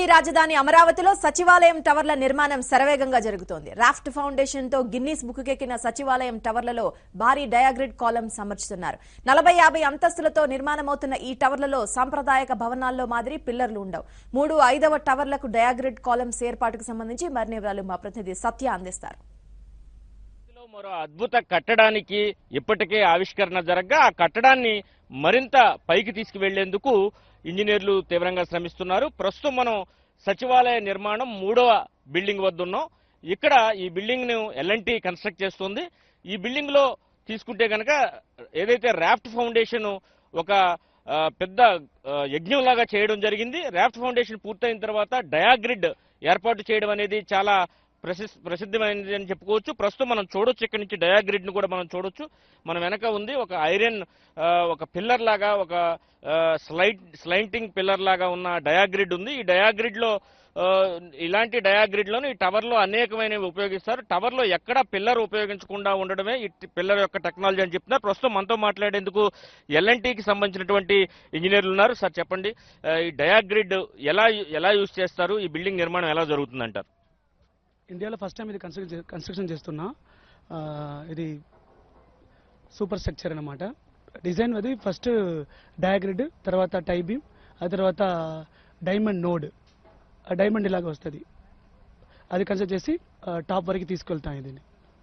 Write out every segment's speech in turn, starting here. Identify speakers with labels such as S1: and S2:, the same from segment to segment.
S1: రాజధాని అమరావతిలో సచివాలయం టవర్ల నిర్మాణం శరవేగంగా జరుగుతోంది రాఫ్ట్ ఫౌండేషన్ తో గిన్నీస్ బుక్కెక్కిన సచివాలయం టవర్లలో భారీ డయాగ్రిడ్ కాలమ్స్ అమర్చుతున్నారు నలభై యాభై అంతస్తులతో నిర్మాణమవుతున్న ఈ టవర్లలో సాంప్రదాయక భవనాల్లో మాదిరి పిల్లర్లు ఉండవు మూడు ఐదవ టవర్లకు డయాగ్రిడ్ కాలమ్స్ ఏర్పాటుకు సంబంధించి మరిన్ని వివరాలు మా ప్రతినిధి సత్య అందిస్తారు
S2: లో మరో అద్భుత కట్టడానికి ఇప్పటికే ఆవిష్కరణ జరగగా ఆ కట్టడాన్ని మరింత పైకి తీసుకువెళ్లేందుకు ఇంజనీర్లు తీవ్రంగా శ్రమిస్తున్నారు ప్రస్తుతం మనం సచివాలయ నిర్మాణం మూడవ బిల్డింగ్ వద్ద ఉన్నాం ఇక్కడ ఈ బిల్డింగ్ ను ఎల్ఎన్టీ కన్స్ట్రక్ట్ చేస్తుంది ఈ బిల్డింగ్ లో తీసుకుంటే కనుక ఏదైతే రాఫ్ట్ ఫౌండేషన్ ఒక ఆ, పెద్ద ఆ, యజ్ఞంలాగా చేయడం జరిగింది రాఫ్ట్ ఫౌండేషన్ పూర్తయిన తర్వాత డయాగ్రిడ్ ఏర్పాటు చేయడం అనేది చాలా ప్రసిద్ధ ప్రసిద్ధమైనది అని చెప్పుకోవచ్చు ప్రస్తుతం మనం చూడొచ్చు ఇక్కడ నుంచి డయాగ్రిడ్ ను కూడా మనం చూడొచ్చు మన వెనక ఉంది ఒక ఐరన్ ఆ, ఒక పిల్లర్ లాగా ఒక స్లైడ్ స్లైంటింగ్ పిల్లర్ లాగా ఉన్న డయాగ్రిడ్ ఉంది ఈ డయాగ్రిడ్ లో ఆ, ఇలాంటి డయాగ్రిడ్ లోను ఈ టవర్ లో అనేకమైనవి ఉపయోగిస్తారు టవర్ లో ఎక్కడ పిల్లర్ ఉపయోగించకుండా ఉండడమే ఈ పిల్లర్ యొక్క టెక్నాలజీ అని చెప్తున్నారు ప్రస్తుతం మనతో మాట్లాడేందుకు ఎల్ఎన్టీకి సంబంధించినటువంటి ఇంజనీర్లు ఉన్నారు సార్ చెప్పండి ఆ, ఈ డయాగ్రిడ్ ఎలా ఎలా యూజ్ చేస్తారు ఈ బిల్డింగ్ నిర్మాణం ఎలా జరుగుతుందంటారు
S3: ఇండియాలో ఫస్ట్ టైం ఇది కన్స్ట్రక్ట్ చే- కన్స్ట్రక్షన్ చేస్తున్నా ఆ, ఇది సూపర్ స్ట్రక్చర్ అనమాట డిజైన్ అది ఫస్ట్ డయాగ్రిడ్ తర్వాత టై బీమ్ ఆ తర్వాత డైమండ్ నోడ్ ఆ డైమండ్ ఇలాగ వస్తుంది అది కన్స్ట్రక్ట్ చేసి ఆ, టాప్ వరకు తీసుకెళ్తాం ఇది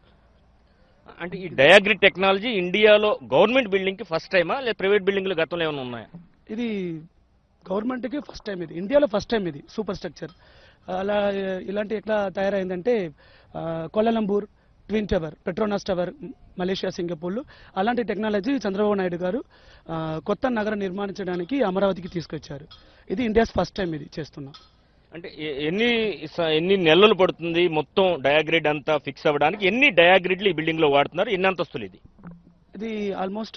S2: అంటే ఈ డయాగ్రిడ్ టెక్నాలజీ ఇండియాలో గవర్నమెంట్ బిల్డింగ్ కి ఫస్ట్ టైమా లేదా ప్రైవేట్ బిల్డింగ్లు గతంలో ఏమైనా ఉన్నాయా
S3: ఇది గవర్నమెంట్కి ఫస్ట్ టైం ఇది ఇండియాలో ఫస్ట్ టైం ఇది సూపర్ స్ట్రక్చర్ అలా ఇలాంటి ఎట్లా తయారైందంటే ఆ, Kuala Lumpur twin tower Petronas tower Malaysia సింగపూర్లు అలాంటి టెక్నాలజీ చంద్రబాబు నాయుడు గారు ఆ, కొత్త నగరం నిర్మించడానికి అమరావతికి తీసుకొచ్చారు ఇది ఇండియాస్ ఫస్ట్ టైం ఇది చేస్తున్నాం
S2: అంటే ఎ- ఎన్ని స- ఎన్ని నెలలు పడుతుంది మొత్తం డయాగ్రిడ్ అంతా ఫిక్స్ అవ్వడానికి ఎన్ని డయాగ్రిడ్లు ఈ బిల్డింగ్ లో వాడుతున్నారు ఎన్ని అంతస్తులు ఇది
S3: ఇది ఆల్మోస్ట్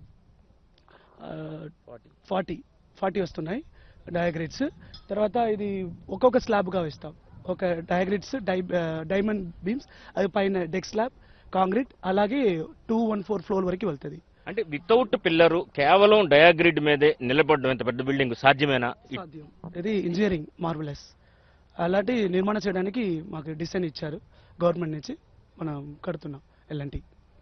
S3: ఫార్టీ ఫార్టీ వస్తున్నాయి డయాగ్రిడ్స్ తర్వాత ఇది ఒక్కొక్క స్లాబ్గా వేస్తాం ఒక డయాగ్రిడ్స్ డై డైమండ్ బీమ్స్ అది పైన డెక్ స్లాబ్ కాంక్రీట్ అలాగే టూ వన్ ఫోర్ ఫ్లోర్ వరకు వెళ్తుంది
S2: అంటే వితౌట్ పిల్లరు కేవలం డయాగ్రిడ్ మీదే నిలబడడం ఎంత పెద్ద బిల్డింగ్ సాధ్యమేనా ఇ-
S3: సాధ్యం ఇది ఇంజనీరింగ్ మార్వలెస్ అలాంటి నిర్మాణం చేయడానికి మాకు డిజైన్ ఇచ్చారు గవర్నమెంట్ నుంచి మనం కడుతున్నాం ఎల్ఎన్టీ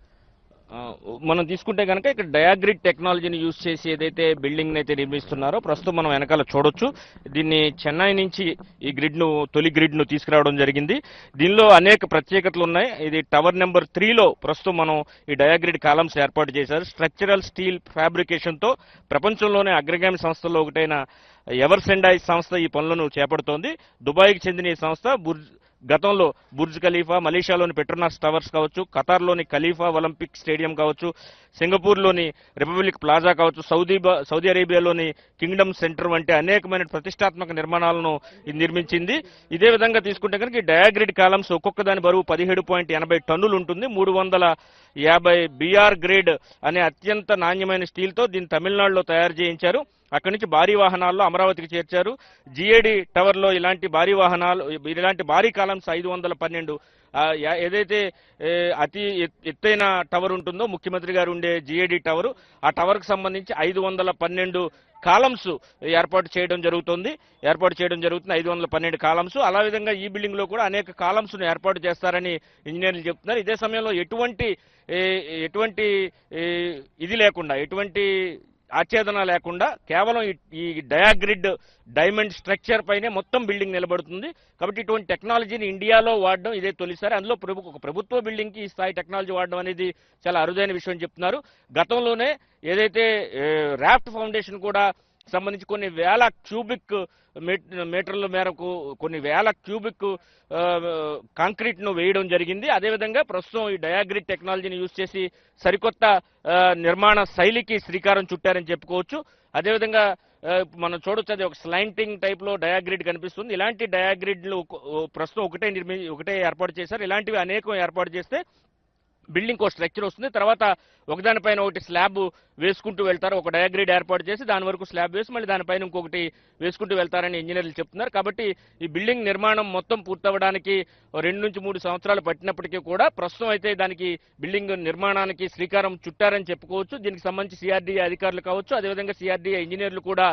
S2: ఆ, మనం తీసుకుంటే కనుక ఇక్కడ డయాగ్రిడ్ టెక్నాలజీని యూజ్ చేసి ఏదైతే బిల్డింగ్ అయితే నిర్మిస్తున్నారో ప్రస్తుతం మనం వెనకాల చూడొచ్చు దీన్ని చెన్నై నుంచి ఈ గ్రిడ్ ను తొలి గ్రిడ్ ను తీసుకురావడం జరిగింది దీనిలో అనేక ప్రత్యేకతలు ఉన్నాయి ఇది టవర్ నెంబర్ త్రీలో ప్రస్తుతం మనం ఈ డయాగ్రిడ్ కాలమ్స్ ఏర్పాటు చేశారు స్ట్రక్చరల్ స్టీల్ ఫ్యాబ్రికేషన్ తో ప్రపంచంలోనే అగ్రగామి సంస్థల్లో ఒకటైన ఎవర్ సెండాయి సంస్థ ఈ పనులను చేపడుతోంది దుబాయ్కి చెందిన ఈ సంస్థ బుర్జ్ గతంలో బుర్జ్ ఖలీఫా మలేషియాలోని పెట్రోనాస్ టవర్స్ కావచ్చు ఖతార్లోని ఖలీఫా ఒలింపిక్ స్టేడియం కావచ్చు సింగపూర్లోని రిపబ్లిక్ ప్లాజా కావచ్చు సౌదీ బ- సౌదీ అరేబియాలోని కింగ్డమ్ సెంటర్ వంటి అనేకమైన ప్రతిష్టాత్మక నిర్మాణాలను ఇది నిర్మించింది ఇదే విధంగా తీసుకుంటే కనుక ఈ డయాగ్రిడ్ కాలమ్స్ ఒక్కొక్క దాని బరువు పదిహేడు పాయింట్ ఎనభై టన్నులు ఉంటుంది మూడు వందల యాభై బిఆర్ గ్రేడ్ అనే అత్యంత నాణ్యమైన స్టీల్తో దీన్ని తమిళనాడులో తయారు చేయించారు అక్కడి నుంచి భారీ వాహనాల్లో అమరావతికి చేర్చారు జిఏడి టవర్ లో ఇలాంటి భారీ వాహనాలు ఇలాంటి భారీ కాలమ్స్ ఐదు వందల పన్నెండు ఆ, యా- ఏదైతే ఏ, అతి ఎత్- ఎత్తైన టవర్ ఉంటుందో ముఖ్యమంత్రి గారు ఉండే జిఏడి టవర్ ఆ టవర్ కు సంబంధించి ఐదు వందల పన్నెండు కాలమ్స్ ఏర్పాటు చేయడం జరుగుతుంది ఏర్పాటు చేయడం జరుగుతుంది ఐదు వందల పన్నెండు కాలమ్స్ అలా విధంగా ఈ బిల్డింగ్ లో కూడా అనేక కాలమ్స్ ను ఏర్పాటు చేస్తారని ఇంజనీర్లు చెప్తున్నారు ఇదే సమయంలో ఎటువంటి ఏ, ఎటువంటి ఏ, ఇది లేకుండా ఎటువంటి ఆచ్ఛేదన లేకుండా కేవలం ఈ- ఈ డయాగ్రిడ్ డైమండ్ స్ట్రక్చర్ పైనే మొత్తం బిల్డింగ్ నిలబడుతుంది కాబట్టి ఇటువంటి టెక్నాలజీని ఇండియాలో వాడడం ఇదే తొలిసారి అందులో ప్రభు ఒక ప్రభుత్వ బిల్డింగ్ కి ఈ స్థాయి టెక్నాలజీ వాడడం అనేది చాలా అరుదైన విషయం చెప్తున్నారు గతంలోనే ఏదైతే రాఫ్ట్ ఫౌండేషన్ కూడా సంబంధించి కొన్ని వేల క్యూబిక్ మీట్- మీటర్ల మేరకు కొన్ని వేల క్యూబిక్ ఆ, కాంక్రీట్ ను వేయడం జరిగింది అదేవిధంగా ప్రస్తుతం ఈ డయాగ్రిడ్ టెక్నాలజీని యూజ్ చేసి సరికొత్త ఆ, నిర్మాణ శైలికి శ్రీకారం చుట్టారని చెప్పుకోవచ్చు అదేవిధంగా ఆ, మనం చూడొచ్చు అది ఒక స్లైంటింగ్ టైప్ లో డయాగ్రిడ్ కనిపిస్తుంది ఇలాంటి డయాగ్రిడ్లు ఒక- ఓ- ప్రస్తుతం ఒకటే నిర్మి ఒకటే ఏర్పాటు చేశారు ఇలాంటివి అనేకం ఏర్పాటు చేస్తే బిల్డింగ్ ఒక స్ట్రక్చర్ వస్తుంది తర్వాత ఒకదానిపైన ఒకటి స్లాబ్ వేసుకుంటూ వెళ్తారు ఒక డయాగ్రిడ్ ఏర్పాటు చేసి దాని వరకు స్లాబ్ వేసి మళ్ళీ దానిపైన ఇంకొకటి వేసుకుంటూ వెళ్తారని ఇంజనీర్లు చెప్తున్నారు కాబట్టి ఈ బిల్డింగ్ నిర్మాణం మొత్తం పూర్తవడానికి ఓ రెండు నుంచి మూడు సంవత్సరాలు పట్టినప్పటికీ కూడా ప్రస్తుతం అయితే దానికి బిల్డింగ్ నిర్మాణానికి శ్రీకారం చుట్టారని చెప్పుకోవచ్చు దీనికి సంబంధించి సిఆర్డీఏ అధికారులు కావచ్చు అదేవిధంగా సిఆర్డీఏ ఇంజనీర్లు కూడా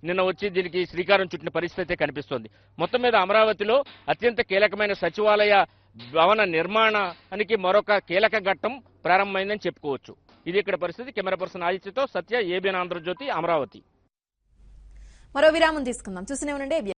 S2: నిన్న వచ్చి దీనికి శ్రీకారం చుట్టిన పరిస్థితి అయితే కనిపిస్తోంది మొత్తం మీద అమరావతిలో అత్యంత కీలకమైన సచివాలయ భవన నిర్మాణానికి మరొక కీలక ఘట్టం ప్రారంభమైందని చెప్పుకోవచ్చు ఇది ఇక్కడ పరిస్థితి కెమెరా పర్సన్ ఆదిత్యతో సత్య ఏబిఎన్ ఆంధ్రజ్యోతి అమరావతి
S1: మరో విరామం తీసుకుందాం చూస్తూనే ఉండండి